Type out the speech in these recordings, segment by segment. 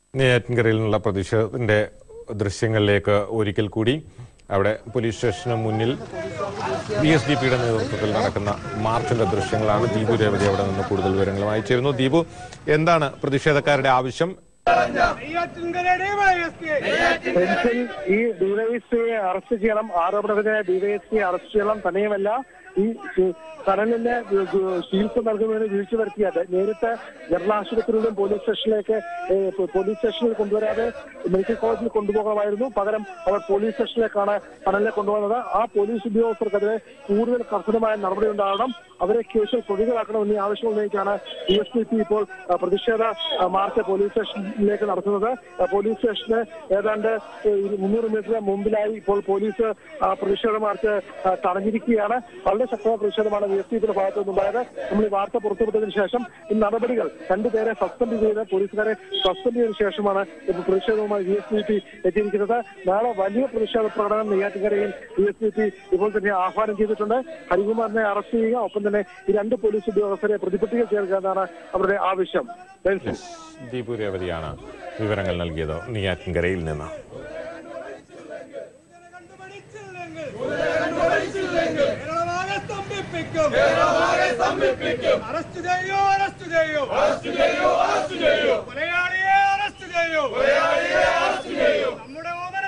നെയ്യാറ്റിൻകരയിൽ നിന്നുള്ള പ്രതിഷേധത്തിന്റെ ദൃശ്യങ്ങളിലേക്ക് ഒരിക്കൽ കൂടി അവിടെ പോലീസ് സ്റ്റേഷന് മുന്നിൽ ബി എസ് ഡി പിയുടെ നേതൃത്വത്തിൽ നടക്കുന്ന മാർച്ചിന്റെ ദൃശ്യങ്ങളാണ് ദീപു രേവതി അവിടെ നിന്ന് കൂടുതൽ വിവരങ്ങളുമായി ചേരുന്നു ദീപു എന്താണ് പ്രതിഷേധക്കാരുടെ ആവശ്യം നെയ്യാറ്റിൻകരയുടെ വൈഎസ്പി പെൻഷൻ ഈ ഡിവൈഎസ്പിയെ അറസ്റ്റ് ചെയ്യണം ആരോപണത്തിനെ ഡിവൈഎസ്പിയെ അറസ്റ്റ് ചെയ്യണം തന്നെയുമല്ല ഈ സി- കടലിന് ചികിത്സ നൽകുന്നതിന് വീഴ്ച വരുത്തിയത് നേരിട്ട് ജനറൽ ആശുപത്രിയിലും പോലീസ് സ്റ്റേഷനിലേക്ക് ഏഹ്, പോ- പോലീസ് സ്റ്റേഷനിൽ കൊണ്ടുവരാതെ മെഡിക്കൽ കോളേജിൽ കൊണ്ടുപോകണമായിരുന്നു പകരം അവർ പോലീസ് സ്റ്റേഷനിലേക്കാണ് കടലിനെ കൊണ്ടുവന്നത് ആ പോലീസ് ഉദ്യോഗസ്ഥർക്കെതിരെ കൂടുതൽ കർശനമായ നടപടി ഉണ്ടാകണം അവരെ കേസിൽ പ്രതികളാക്കണം എന്നീ ആവശ്യം ഉന്നയിച്ചാണ് ഡി എസ് പി പി ഇപ്പോൾ ആ, പ്രതിഷേധ ആ, മാർച്ച് പോലീസ് സ്റ്റേഷനിലേക്ക് നടത്തുന്നത് ആ, പോലീസ് സ്റ്റേഷന് ഏതാണ്ട് ഏഹ്, മുന്നൂറ് മീറ്റർ മുമ്പിലായി ഇപ്പോൾ പോലീസ് ആ, പ്രതിഷേധ മാർച്ച് ആ, തടഞ്ഞിരിക്കുകയാണ് വളരെ ശക്തമായ പ്രതിഷേധമാണ് ബി എസ് പിയുടെ ഭാഗത്തു നിന്നുണ്ടായത് നമ്മൾ ഈ വാർത്ത പുറത്തുവിട്ടതിന് ശേഷം ഈ നടപടികൾ രണ്ടുപേരെ സസ്പെൻഡ് ചെയ്ത് പോലീസുകാരെ സസ്പെൻഡ് ചെയ്തതിനു ശേഷമാണ് ഇപ്പോൾ പ്രതിഷേധവുമായി ബി എസ് പി പി എത്തിയിരിക്കുന്നത് നാളെ വലിയ പ്രതിഷേധ പ്രകടനം നെയ്യാറ്റിൻകരയിൽ ബി എസ് പി പി ഇപ്പോൾ തന്നെ ആഹ്വാനം ചെയ്തിട്ടുണ്ട് ഹരികുമാറിനെ അറസ്റ്റ് ചെയ്യുക ഒപ്പം തന്നെ ഈ രണ്ട് പോലീസ് ഉദ്യോഗസ്ഥരെ പ്രതിപട്ടിക ചേർക്കുക എന്നാണ് അവരുടെ ആവശ്യം ബെൻസിൽ. ദീപു രേവതിയാണ് വിവരങ്ങൾ നൽകിയത് നെയ്യാറ്റിൻകരയിൽ നിന്ന് കേരളമാകെ സ്തംഭിപ്പിക്കും അറസ്റ്റ് ചെയ്യൂ അറസ്റ്റ് ചെയ്യൂ കൊലയാളിയെ അറസ്റ്റ് ചെയ്യൂ നമ്മുടെ ഓമന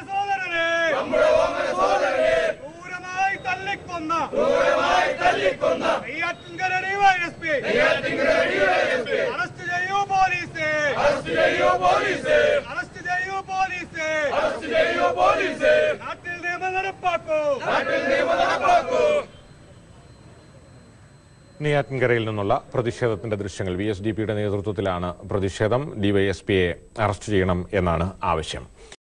സോദരനെ ക്രൂരമായി തല്ലിക്കൊന്ന നെയ്യാറ്റിൻകര ഡിവൈഎസ്പി അറസ്റ്റ് ചെയ്യൂ പോലീസ് അറസ്റ്റ് ചെയ്യൂ പോലീസ് നാട്ടിൽ നിയമം നടപ്പാക്കൂ നെയ്യാറ്റിൻകരയിൽ നിന്നുള്ള പ്രതിഷേധത്തിന്റെ ദൃശ്യങ്ങൾ വി എസ് ഡി പിയുടെ നേതൃത്വത്തിലാണ് പ്രതിഷേധം ഡിവൈഎസ്പിയെ അറസ്റ്റ് ചെയ്യണം എന്നാണ് ആവശ്യം